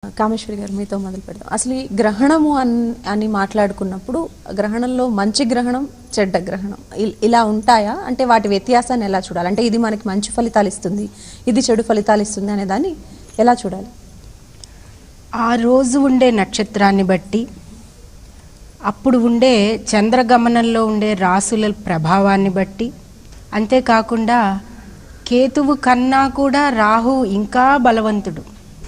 కామేశ్వరి గారు మీతో మొదలు పెడదాం అసలు ఈ గ్రహణము అన్ అని మాట్లాడుకున్నప్పుడు గ్రహణంలో మంచి గ్రహణం చెడ్డ గ్రహణం ఇ- ఇలా ఉంటాయా అంటే వాటి వ్యత్యాసాన్ని ఎలా చూడాలి అంటే ఇది మనకి మంచి ఫలితాలు ఇస్తుంది ఇది చెడు ఫలితాలు ఇస్తుంది అనే దాన్ని ఎలా చూడాలి ఆ రోజు ఉండే నక్షత్రాన్ని బట్టి అప్పుడు ఉండే చంద్రగమనంలో ఉండే రాసుల ప్రభావాన్ని బట్టి అంతేకాకుండా కేతువు కన్నా కూడా రాహు ఇంకా బలవంతుడు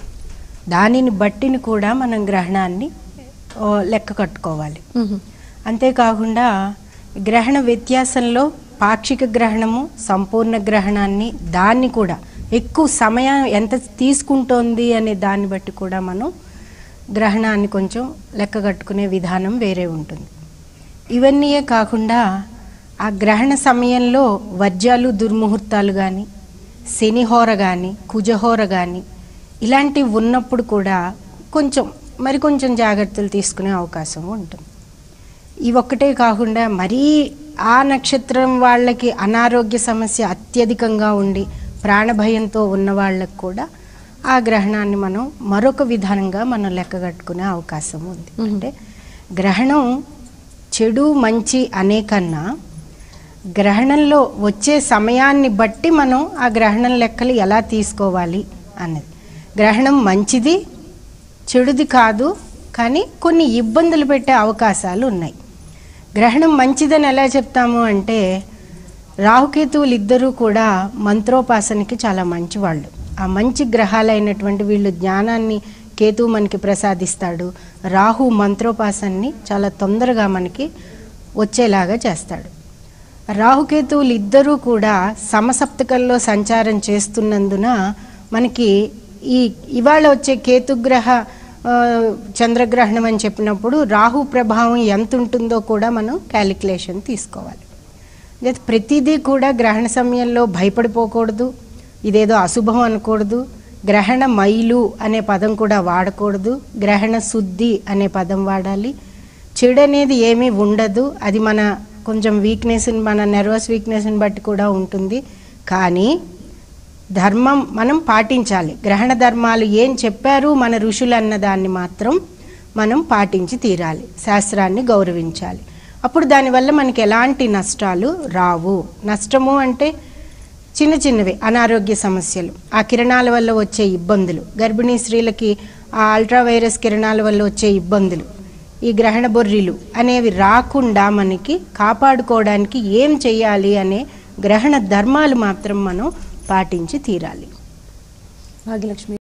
దానిని బట్టిని కూడా మనం గ్రహణాన్ని ఓ, లెక్క కట్టుకోవాలి మ్మ్. అంతేకాకుండా గ్రహణ వ్యత్యాసంలో పాక్షిక గ్రహణము సంపూర్ణ గ్రహణాన్ని దాన్ని కూడా ఎక్కువ సమయం ఎంత తీసుకుంటోంది అనే దాన్ని బట్టి కూడా మనం గ్రహణాన్ని కొంచెం లెక్క కట్టుకునే విధానం వేరే ఉంటుంది ఇవన్నీయే కాకుండా ఆ గ్రహణ సమయంలో వర్జ్యాలు దుర్ముహూర్తాలు కానీ శనిహోర కానీ కుజహోర కానీ ఇలాంటివి ఉన్నప్పుడు కూడా కొంచెం మరి కొంచెం జాగ్రత్తలు తీసుకునే అవకాశం ఉంటుంది ఇవి ఒక్కటే కాకుండా మరీ ఆ నక్షత్రం వాళ్ళకి అనారోగ్య సమస్య అత్యధికంగా ఉండి ప్రాణభయంతో ఉన్న వాళ్ళకి కూడా ఆ గ్రహణాన్ని మనం మరొక విధానంగా మనం లెక్కగట్టుకునే అవకాశం ఉంది అంటే గ్రహణం చెడు మంచి అనే కన్నా గ్రహణంలో వచ్చే సమయాన్ని బట్టి మనం ఆ గ్రహణం లెక్కలు ఎలా తీసుకోవాలి అన్నది గ్రహణం మంచిది చెడుది కాదు కానీ కొన్ని ఇబ్బందులు పెట్టే అవకాశాలు ఉన్నాయి గ్రహణం మంచిదని ఎలా చెప్తాము అంటే రాహుకేతువులు ఇద్దరూ కూడా మంత్రోపాసనకి చాలా మంచివాళ్ళు ఆ మంచి గ్రహాలైనటువంటి వీళ్ళు జ్ఞానాన్ని కేతువు మనకి ప్రసాదిస్తాడు రాహు మంత్రోపాసనని చాలా తొందరగా మనకి వచ్చేలాగా చేస్తాడు రాహుకేతువులు ఇద్దరూ కూడా సమసప్తకంలో సంచారం చేస్తున్నందున మనకి ఈ ఇవాళ వచ్చే కేతుగ్రహ ఆ, చంద్రగ్రహణం అని చెప్పినప్పుడు రాహు ప్రభావం ఎంత ఉంటుందో కూడా మనం క్యాలిక్యులేషన్ తీసుకోవాలి అయితే ప్రతిదీ కూడా గ్రహణ సమయంలో భయపడిపోకూడదు ఇదేదో అశుభం అనకూడదు గ్రహణ మైలు అనే పదం కూడా వాడకూడదు గ్రహణ శుద్ధి అనే పదం వాడాలి చెడు అనేది ఏమీ ఉండదు అది మన కొంచెం వీక్నెస్ని మన నెర్వస్ వీక్నెస్ని బట్టి కూడా ఉంటుంది కానీ ధర్మం మనం పాటించాలి గ్రహణ ధర్మాలు ఏం చెప్పారు మన ఋషులు అన్న దాన్ని మాత్రం మనం పాటించి తీరాలి శాస్త్రాన్ని గౌరవించాలి అప్పుడు దానివల్ల మనకి ఎలాంటి నష్టాలు రావు నష్టము అంటే చిన్న చిన్నవి అనారోగ్య సమస్యలు ఆ కిరణాల వల్ల వచ్చే ఇబ్బందులు గర్భిణీ స్త్రీలకి ఆ అల్ట్రా వైరస్ కిరణాల వల్ల వచ్చే ఇబ్బందులు ఈ గ్రహణ బొర్రిలు అనేవి రాకుండా మనకి కాపాడుకోవడానికి ఏం చేయాలి అనే గ్రహణ ధర్మాలు మాత్రం మనం పాటించి తీరాలి భాగ్యలక్ష్మి